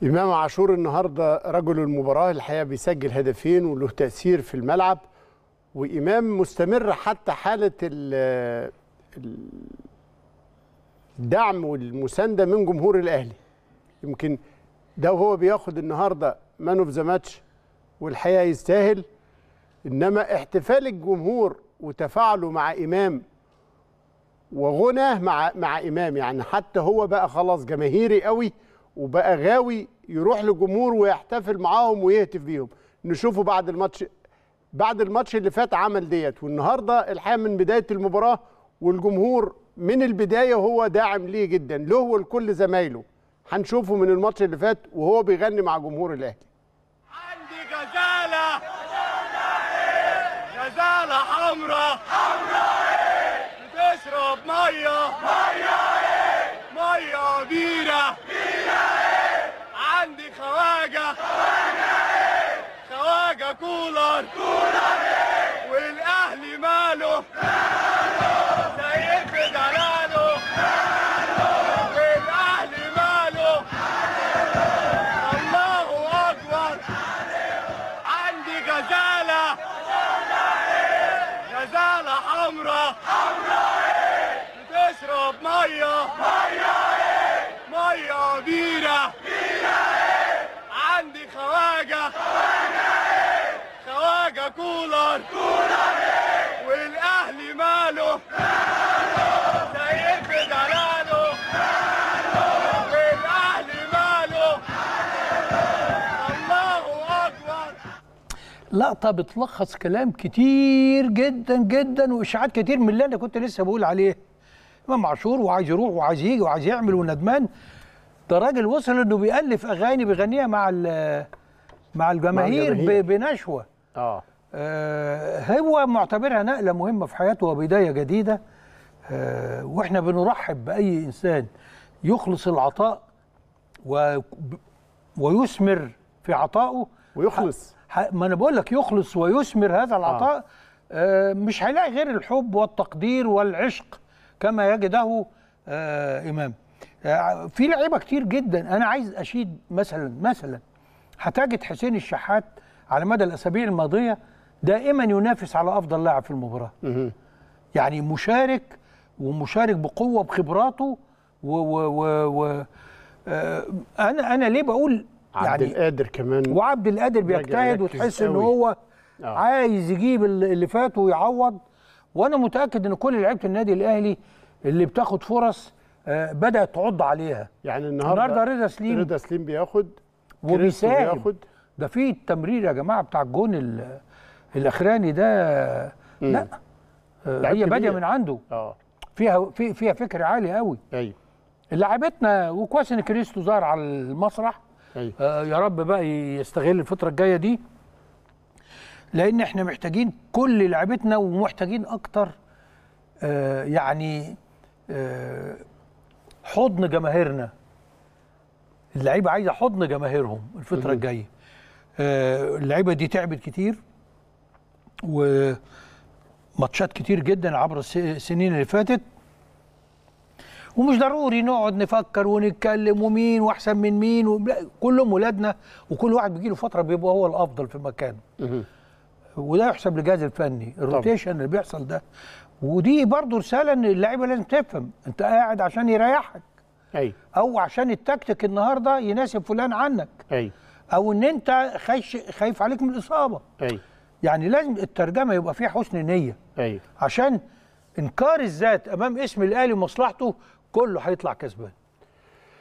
إمام عاشور النهارده رجل المباراة الحقيقة بيسجل هدفين وله تأثير في الملعب وإمام مستمر حتى حالة ال- ال- الدعم والمساندة من جمهور الأهلي يمكن ده وهو بياخد النهارده مان اوف ذا ماتش والحقيقة يستاهل إنما احتفال الجمهور وتفاعله مع إمام وغناه مع مع امام يعني حتى هو بقى خلاص جماهيري قوي وبقى غاوي يروح للجمهور ويحتفل معاهم ويهتف بيهم نشوفه بعد الماتش بعد الماتش اللي فات عمل ديت والنهارده الحقيقه من بدايه المباراه والجمهور من البدايه هو داعم ليه جدا له ولكل زمايله هنشوفه من الماتش اللي فات وهو بيغني مع جمهور الاهلي عندي غزالة غزالة حمراء حمراء بتشرب مية مية مية بيرة بيرة عندي خواجة خواجة خواجة كولر كولر والأهلي ماله زي في دلاله والأهلي ماله الله أكبر عندي غزالة غزالة حمراء حمراء بتشرب مية مية مية بيرة بيرة عندي خواجة خواجة كولر كولر والأهلي ماله زي في دلاله والأهلي ماله الله أكبر لقطه بتلخص كلام كتير جدا جدا واشاعات كتير من اللي انا كنت لسه بقول عليه امام عاشور وعايز يروح وعايز يجي وعايز يعمل وندمان ده راجل وصل انه بيالف اغاني بيغنيها مع ال- مع الجماهير الجماهير. ب- بنشوه اه آه، هو معتبرها نقله مهمه في حياته وبدايه جديده آه، واحنا بنرحب باي انسان يخلص العطاء و- ويثمر في عطائه ويخلص ح- ما انا بقول لك يخلص ويثمر هذا العطاء آه. مش هيلاقي غير الحب والتقدير والعشق كما يجده آه امام آه في لعيبه كتير جدا انا عايز اشيد مثلا مثلا هتجد حسين الشحات على مدى الاسابيع الماضيه دائما ينافس على افضل لاعب في المباراه مهم. يعني مشارك ومشارك بقوه بخبراته و, و, و, و آه انا انا ليه بقول عبد يعني القادر كمان وعبد القادر راجع بيجتهد يركز وتحس ان قوي. هو آه. عايز يجيب اللي اللي فات ويعوض وانا متاكد ان كل لعيبه النادي الاهلي اللي بتاخد فرص آه، بدات تعض عليها يعني النهارده النهارده رضا سليم رضا سليم بياخد كريستو وبيساهم بياخد ده في التمرير يا جماعه بتاع الجون ال- الاخراني ده لا آه، لعيب هي باديه كبير. من عنده اه فيها في فيها فكر عالي قوي ايوه لعبتنا وكويس ان كريستو ظهر على المسرح ايوه آه، يا رب بقى يستغل الفترة الجاية دي لأن احنا محتاجين كل لعبتنا ومحتاجين أكتر آه، يعني آه، حضن جماهيرنا اللعيبة عايزة حضن جماهيرهم الفترة الجاية آه، اللعيبة دي تعبت كتير وماتشات كتير جدا عبر الس- السنين اللي فاتت ومش ضروري نقعد نفكر ونتكلم ومين واحسن من مين و... لا، كلهم ولادنا وكل واحد بيجي له فتره بيبقى هو الافضل في مكانه مهم. وده يحسب للجهاز الفني الروتيشن اللي بيحصل ده ودي برضو رساله ان اللعيبه لازم تفهم انت قاعد عشان يريحك ايوه او عشان التكتيك النهارده يناسب فلان عنك ايوه او ان انت خايش خايف عليك من الاصابه ايوه يعني لازم الترجمه يبقى فيها حسن نيه ايوه عشان انكار الذات امام اسم الاهلي ومصلحته كله هيطلع كسبان